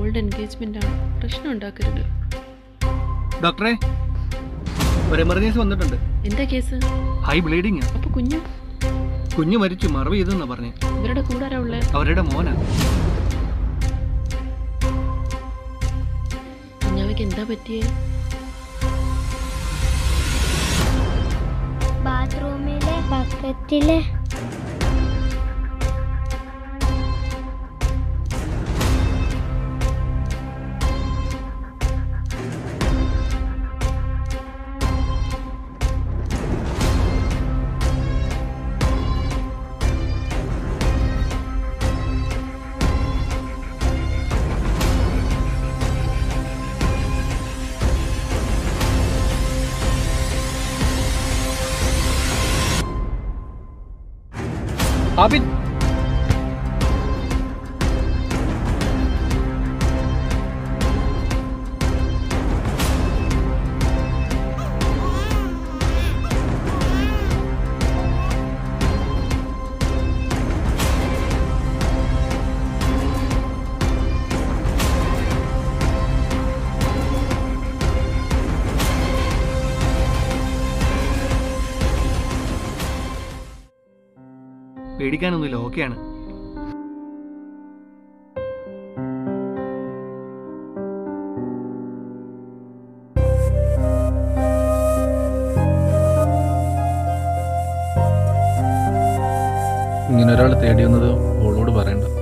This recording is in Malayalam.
മോളുടെ എൻഗേജ്മെന്റ് ആണ് പ്രശ്നം ഉണ്ടാക്കരുത് ഡോക്ടറെ ഒരു എമർജൻസി വന്നിട്ടുണ്ട് എന്താ കേസ് ഹൈ ബ്ലീഡിങ് അപ്പൊ കുഞ്ഞു കുഞ്ഞ് മരിച്ചു മറവ് ചെയ്തെന്നാ പറഞ്ഞേ ഇവരുടെ കൂടെ ആരാ ഉള്ളേ അവരുടെ മോനാ കുഞ്ഞാവയ്ക്ക് എന്താ പറ്റിയേ ബാത്റൂമിലെ ബക്കറ്റിലെ ആബിൻ പേടിക്കാനൊന്നുമില്ല ഓക്കെയാണ് ഇങ്ങനെ ഒരാൾ തേടി വന്നത് ഓളോട് പറയണ്ട